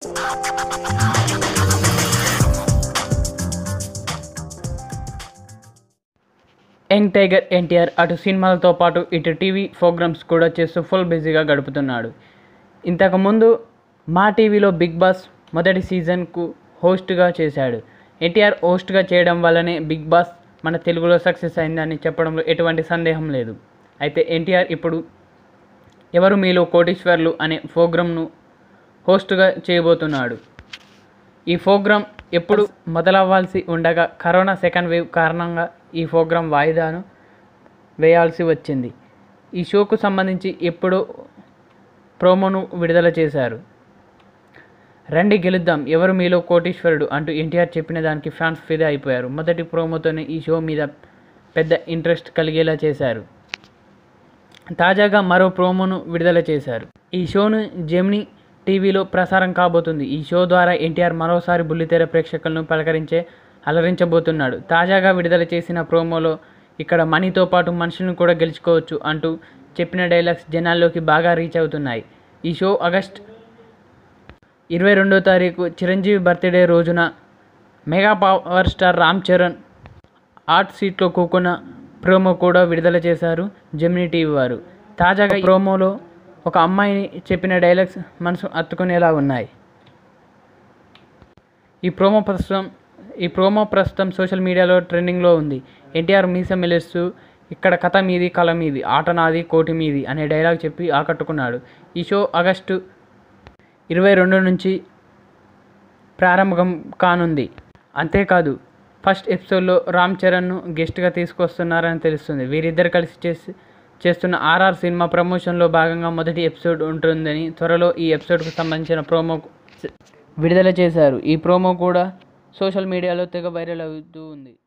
young tiger NTR అటు సినిమాలతో పాటు ఇటు టీవీ ప్రోగ్రామ్స్ కూడా చేస్తూ ఫుల్ బిజీగా గడుపుతున్నాడు ఇంతకుముందు మా టీవీలో బిగ్ బాస్ మొదటి సీజన్కు హోస్ట్గా చేశాడు ఎన్టీఆర్ హోస్ట్గా చేయడం వల్లనే బిగ్ బాస్ మన తెలుగులో సక్సెస్ అయిందని చెప్పడంలో ఎటువంటి సందేహం లేదు అయితే ఎన్టీఆర్ ఇప్పుడు ఎవరు మీలో కోటీశ్వర్లు అనే ప్రోగ్రామ్ను హోస్ట్గా చేయబోతున్నాడు ఈ ప్రోగ్రాం ఎప్పుడు మొదలవ్వాల్సి ఉండగా కరోనా సెకండ్ వేవ్ కారణంగా ఈ ప్రోగ్రాం వాయిదాను వేయాల్సి వచ్చింది ఈ షోకు సంబంధించి ఎప్పుడో ప్రోమోను విడుదల చేశారు రండి గెలుద్దాం ఎవరు మీలో కోటీశ్వరుడు అంటూ ఎన్టీఆర్ చెప్పిన దానికి ఫ్యాన్స్ ఫిదా అయిపోయారు మొదటి ప్రోమోతోనే ఈ షో మీద పెద్ద ఇంట్రెస్ట్ కలిగేలా చేశారు తాజాగా మరో ప్రోమోను విడుదల చేశారు ఈ షోను జెమిని టీవీలో ప్రసారం కాబోతుంది ఈ షో ద్వారా ఎన్టీఆర్ మరోసారి బుల్లితెర ప్రేక్షకులను పలకరించే అలరించబోతున్నాడు తాజాగా విడుదల చేసిన ప్రోమోలో ఇక్కడ మనీతో పాటు మనుషులను కూడా గెలుచుకోవచ్చు అంటూ చెప్పిన డైలాగ్స్ జనాల్లోకి బాగా రీచ్ అవుతున్నాయి ఈ షో ఆగస్ట్ ఇరవై రెండో తారీఖు చిరంజీవి బర్త్డే రోజున mega power star Ram Charan art సీట్లో కూకున్న ప్రోమో కూడా విడుదల చేశారు జెమినీ టీవీ వారు తాజాగా ఈ ప్రోమోలో ఒక అమ్మాయిని చెప్పిన డైలాగ్స్ మనసు అత్తుకునేలా ఉన్నాయి ఈ ప్రోమో ప్రస్తుతం ఈ ప్రోమో ప్రస్తుతం సోషల్ మీడియాలో ట్రెండింగ్లో ఉంది ఎన్టీఆర్ మీస మెలుస్తూ ఇక్కడ కథ మీది కళ మీది ఆట నాది కోటి మీది అనే డైలాగ్ చెప్పి ఆకట్టుకున్నాడు ఈ షో ఆగస్టు ఇరవై రెండు నుంచి ప్రారంభం కానుంది అంతేకాదు ఫస్ట్ ఎపిసోడ్లో రామ్ చరణ్ను గెస్ట్గా తీసుకొస్తున్నారని తెలుస్తుంది వీరిద్దరు కలిసి చేసి చేస్తున్న ఆర్ఆర్ సినిమా ప్రమోషన్లో భాగంగా మొదటి ఎపిసోడ్ ఉంటుందని త్వరలో ఈ ఎపిసోడ్కు సంబంధించిన ప్రోమో విడుదల చేశారు ఈ ప్రోమో కూడా సోషల్ మీడియాలో తెగ వైరల్ అవుతూ ఉంది